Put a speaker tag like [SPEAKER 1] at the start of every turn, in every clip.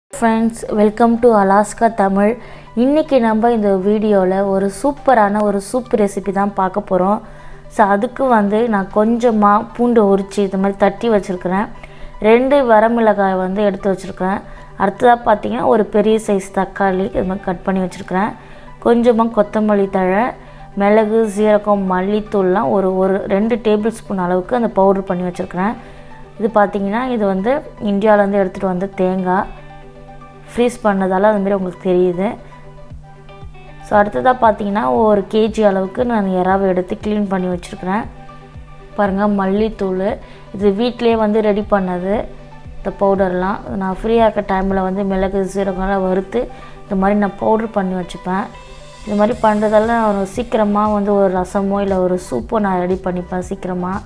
[SPEAKER 1] friends welcome to Alaska Tamil இன்றைக்கி நம்ம இந்த வீடியோவில் ஒரு சூப்பரான ஒரு சூப் ரெசிபி தான் பார்க்க போகிறோம் ஸோ அதுக்கு வந்து நான் கொஞ்சமாக பூண்டு உரித்து இது மாதிரி தட்டி வச்சுருக்கிறேன் ரெண்டு வரமிளகாய் வந்து எடுத்து வச்சுருக்கிறேன் அடுத்ததாக பார்த்தீங்கன்னா ஒரு பெரிய சைஸ் தக்காளி இது மாதிரி கட் பண்ணி வச்சுருக்கிறேன் கொஞ்சமாக கொத்தமல்லி தழை மிளகு சீரகம் மல்லித்தூள்லாம் ஒரு ஒரு ரெண்டு டேபிள் ஸ்பூன் அளவுக்கு அந்த பவுடர் பண்ணி வச்சுருக்கிறேன் இது பார்த்தீங்கன்னா இது வந்து இந்தியாவிலேருந்து எடுத்துகிட்டு வந்த தேங்காய் ஃப்ரீஸ் பண்ணதால் அதுமாரி உங்களுக்கு தெரியுது ஸோ அடுத்ததாக பார்த்தீங்கன்னா ஒரு கேஜி அளவுக்கு நான் இறாவை எடுத்து க்ளீன் பண்ணி வச்சுருக்கிறேன் பாருங்கள் மல்லித்தூள் இது வீட்டிலே வந்து ரெடி பண்ணது இந்த பவுடர்லாம் நான் ஃப்ரீயாக இருக்க டைமில் வந்து மிளகு சீரகம்லாம் வறுத்து இந்த மாதிரி நான் பவுட்ரு பண்ணி வச்சுப்பேன் இது மாதிரி பண்ணுறதால ஒரு சீக்கிரமாக வந்து ஒரு ரசமோ இல்லை ஒரு சூப்போ நான் ரெடி பண்ணிப்பேன் சீக்கிரமாக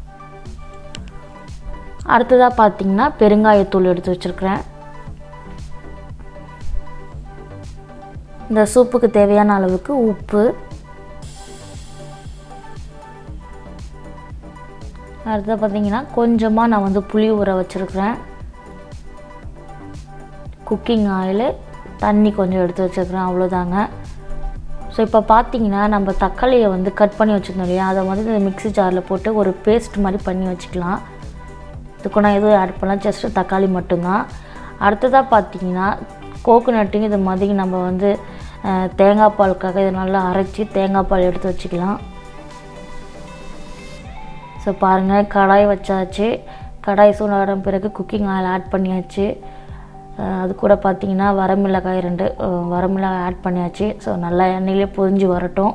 [SPEAKER 1] அடுத்ததாக பார்த்தீங்கன்னா பெருங்காயத்தூள் எடுத்து வச்சுருக்கிறேன் இந்த சூப்புக்கு தேவையான அளவுக்கு உப்பு அடுத்து பார்த்தீங்கன்னா கொஞ்சமாக நான் வந்து புளி ஊற வச்சுருக்கிறேன் குக்கிங் ஆயில் தண்ணி கொஞ்சம் எடுத்து வச்சுருக்கிறேன் அவ்வளோதாங்க ஸோ இப்போ பார்த்தீங்கன்னா நம்ம தக்காளியை வந்து கட் பண்ணி வச்சுருந்தோம் இல்லையா அதை வந்து இந்த மிக்ஸி ஜாரில் போட்டு ஒரு பேஸ்ட் மாதிரி பண்ணி வச்சுக்கலாம் இதுக்கு நான் எதுவும் ஆட் பண்ணலாம் ஜஸ்ட்டு தக்காளி மட்டும்தான் அடுத்ததாக பார்த்தீங்கன்னா கோகோனட்டையும் இது மாதிரி நம்ம வந்து தேங்காய் பாலுக்காக இதை நல்லா அரைச்சி தேங்காய் பால் எடுத்து வச்சுக்கலாம் ஸோ பாருங்கள் கடாய் வச்சாச்சு கடாய் சூடான பிறகு குக்கிங் ஆயில் ஆட் பண்ணியாச்சு அது கூட பார்த்தீங்கன்னா வரமிளகாய் ரெண்டு வரமிளகாய் ஆட் பண்ணியாச்சு ஸோ நல்லா எண்ணெயிலே பொரிஞ்சு வரட்டும்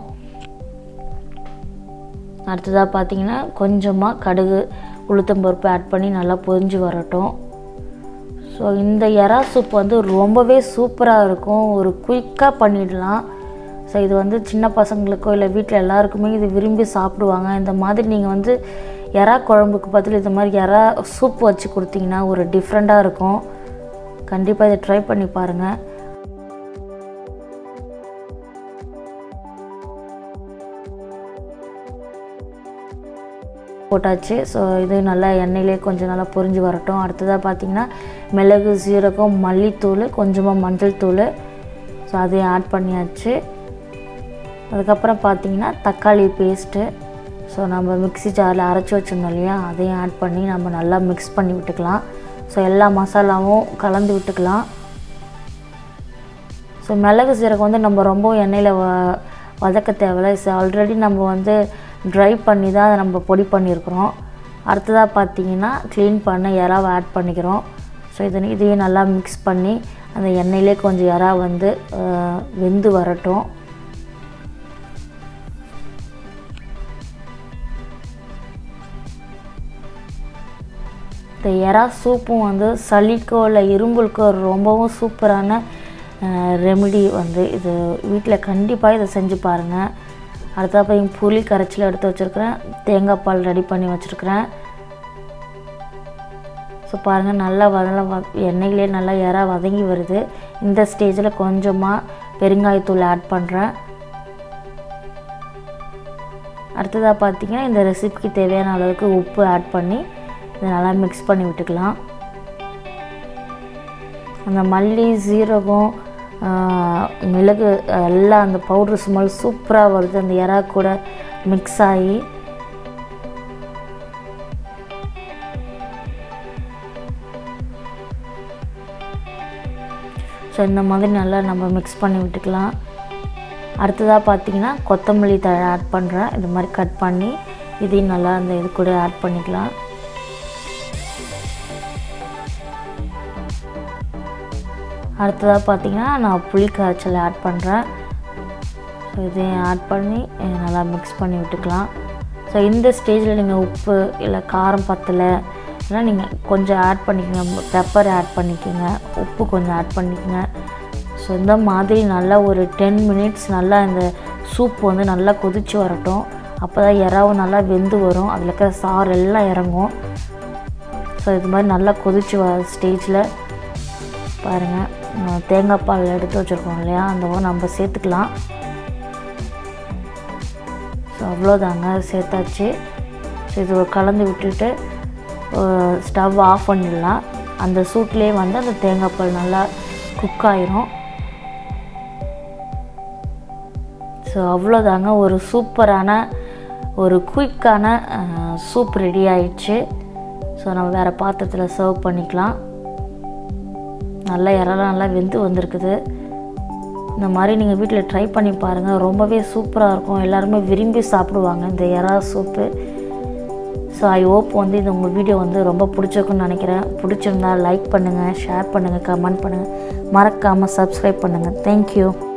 [SPEAKER 1] அடுத்ததாக பார்த்தீங்கன்னா கொஞ்சமாக கடுகு உளுத்தம்பருப்பு ஆட் பண்ணி நல்லா பொரிஞ்சு வரட்டும் ஸோ இந்த எறா சூப் வந்து ரொம்பவே சூப்பராக இருக்கும் ஒரு குயிக்காக பண்ணிடலாம் ஸோ இது வந்து சின்ன பசங்களுக்கோ இல்லை வீட்டில் எல்லாருக்குமே இது விரும்பி சாப்பிடுவாங்க இந்த மாதிரி நீங்கள் வந்து எறா குழம்புக்கு பதில் இந்த மாதிரி எறா சூப் வச்சு கொடுத்தீங்கன்னா ஒரு டிஃப்ரெண்ட்டாக இருக்கும் கண்டிப்பாக இதை ட்ரை பண்ணி பாருங்கள் போட்டாச்சு ஸோ இது நல்லா எண்ணெயிலே கொஞ்சம் நல்லா பொரிஞ்சு வரட்டும் அடுத்ததாக பார்த்திங்கன்னா மிளகு சீரகம் மல்லித்தூள் கொஞ்சமாக மஞ்சள் தூள் ஸோ அதையும் ஆட் பண்ணியாச்சு அதுக்கப்புறம் பார்த்திங்கன்னா தக்காளி பேஸ்ட்டு ஸோ நம்ம மிக்ஸி ஜாரில் அரைச்சி வச்சுருந்தோம் இல்லையா அதையும் ஆட் பண்ணி நம்ம நல்லா மிக்ஸ் பண்ணி விட்டுக்கலாம் ஸோ எல்லா மசாலாவும் கலந்து விட்டுக்கலாம் ஸோ மிளகு சீரகம் வந்து நம்ம ரொம்ப எண்ணெயில் வ வதக்க தேவையில்ல ஸோ ஆல்ரெடி நம்ம வந்து ட்ரை பண்ணி தான் அதை நம்ம பொடி பண்ணியிருக்கிறோம் அடுத்ததாக பார்த்தீங்கன்னா க்ளீன் பண்ண இறாவை ஆட் பண்ணிக்கிறோம் ஸோ இதை இதையும் நல்லா மிக்ஸ் பண்ணி அந்த எண்ணெயிலே கொஞ்சம் இறா வந்து வெந்து வரட்டும் இந்த எறா சூப்பும் வந்து சளிக்கோ இல்லை இரும்புக்கோ ரொம்பவும் சூப்பரான ரெமிடி வந்து இது வீட்டில் கண்டிப்பாக இதை செஞ்சு பாருங்கள் அடுத்தா போய் புளி கரைச்சல் எடுத்து வச்சுருக்கிறேன் தேங்காய் பால் ரெடி பண்ணி வச்சுருக்கிறேன் ஸோ பாருங்கள் நல்லா வதலாம் வ எண்ணெயிலே நல்லா இறா வதங்கி வருது இந்த ஸ்டேஜில் கொஞ்சமாக பெருங்காயத்தூள் ஆட் பண்ணுறேன் அடுத்ததாக பார்த்திங்கன்னா இந்த ரெசிபிக்கு தேவையான அளவுக்கு உப்பு ஆட் பண்ணி இதை நல்லா மிக்ஸ் பண்ணி விட்டுக்கலாம் அந்த மல்லி சீரகம் மிளகு எல்லாம் அந்த பவுட்ரு ஸ்மெல் சூப்பராக வருது அந்த இறா கூட மிக்ஸ் ஆகி ஸோ இந்த மாதிரி நல்லா நம்ம மிக்ஸ் பண்ணி விட்டுக்கலாம் அடுத்ததாக பார்த்தீங்கன்னா கொத்தமல்லி தழை ஆட் பண்ணுறேன் இது மாதிரி கட் பண்ணி இதையும் நல்லா அந்த இது கூட ஆட் பண்ணிக்கலாம் அடுத்ததாக பார்த்தீங்கன்னா நான் புளி காய்ச்சல் ஆட் பண்ணுறேன் ஸோ இதையும் ஆட் பண்ணி நல்லா மிக்ஸ் பண்ணி விட்டுக்கலாம் ஸோ இந்த ஸ்டேஜில் நீங்கள் உப்பு இல்லை காரம் பத்தலை இல்லைனா நீங்கள் கொஞ்சம் ஆட் பண்ணிக்கோங்க பெப்பர் ஆட் பண்ணிக்கோங்க உப்பு கொஞ்சம் ஆட் பண்ணிக்கோங்க ஸோ இந்த மாதிரி நல்லா ஒரு டென் மினிட்ஸ் நல்லா இந்த சூப் வந்து நல்லா கொதித்து வரட்டும் அப்போ தான் இறாவும் நல்லா வெந்து வரும் அதில் இருக்கிற சாறு எல்லாம் இறங்கும் ஸோ இது மாதிரி நல்லா கொதித்து வர ஸ்டேஜில் பாருங்கள் தேங்காய் பால் எடுத்து வச்சுருக்கோம் இல்லையா அந்த நம்ம சேர்த்துக்கலாம் ஸோ அவ்வளோதாங்க சேர்த்தாச்சு ஸோ இது கலந்து விட்டுட்டு ஸ்டவ் ஆஃப் பண்ணிடலாம் அந்த சூட்லேயே வந்து அந்த தேங்காய் பால் நல்லா குக் ஆயிரும் ஸோ அவ்வளோதாங்க ஒரு சூப்பரான ஒரு குயிக்கான சூப் ரெடி ஆயிடுச்சு ஸோ நம்ம வேறு பாத்திரத்தில் சர்வ் பண்ணிக்கலாம் நல்லா இறலாம் நல்லா வெந்து வந்திருக்குது இந்த மாதிரி நீங்கள் வீட்டில் ட்ரை பண்ணி பாருங்கள் ரொம்பவே சூப்பராக இருக்கும் எல்லாருமே விரும்பி சாப்பிடுவாங்க இந்த இறா சூப்பு ஸோ ஐ ஹோப் வந்து இந்த உங்கள் வீடியோ வந்து ரொம்ப பிடிச்சிருக்குன்னு நினைக்கிறேன் பிடிச்சிருந்தா லைக் பண்ணுங்கள் ஷேர் பண்ணுங்கள் கமெண்ட் பண்ணுங்கள் மறக்காமல் சப்ஸ்கிரைப் பண்ணுங்கள் தேங்க்யூ